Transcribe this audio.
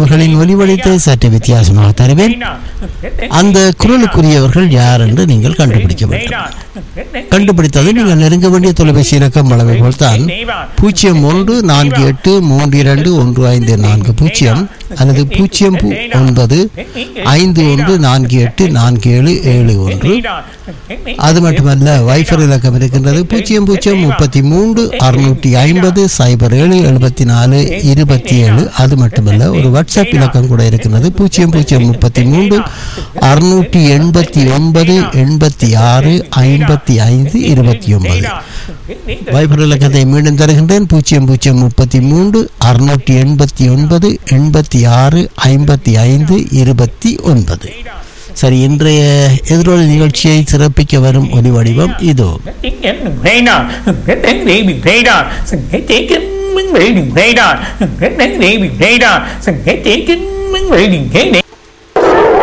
அவர்களின் ஒலிவடித்தை சற்று வித்தியாசமாக தருவேன் அந்த குரலுக்குரியவர்கள் யார் என்று நீங்கள் கண்டுபிடிக்க வேண்டும் கண்டுபிடித்தது நீங்கள் நெருங்க வேண்டிய தொலைபேசி இலக்கம் அளவை போல்தான் பூஜ்ஜியம் ஒன்று நான்கு எட்டு மூன்று இரண்டு ஒன்று ஐந்து நான்கு பூஜ்ஜியம் அல்லது பூஜ்ஜியம் பூ- ஒன்பது ஐந்து ஒன்று நான்கு எட்டு நான்கு ஏழு ஏழு ஒன்று அது மட்டுமல்ல வைஃபர் இலக்கம் இருக்கின்றது பூஜ்ஜியம் பூஜ்ஜியம் முப்பத்தி மூன்று அறுநூற்றி ஐம்பது சைபர் ஏழு எழுபத்தி நாலு இருபத்தி ஏழு அது மட்டுமல்ல ஒரு வாட்ஸ்அப் இலக்கம் கூட இருக்கின்றது பூஜ்ஜியம் பூஜ்ஜியம் முப்பத்தி மூன்று அறுநூற்றி எண்பத்தி ஒன்பது எண்பத்தி ஆறு ஐம்பத்தி ஐந்து இருபத்தி ஒன்பது வைபர் இலக்கத்தை மீண்டும் தருகின்றேன் பூஜ்ஜியம் பூஜ்ஜியம் முப்பத்தி மூன்று அறுநூற்றி எண்பத்தி ஒன்பது எண்பத்தி ஆறு ஐம்பத்தி ஐந்து இருபத்தி ஒன்பது சரி இன்றைய எதிரொலி நிகழ்ச்சியை சிறப்பிக்க வரும் ஒலி வடிவம் இதோ radar, getting baby radar, getting radar, getting baby radar, getting radar, getting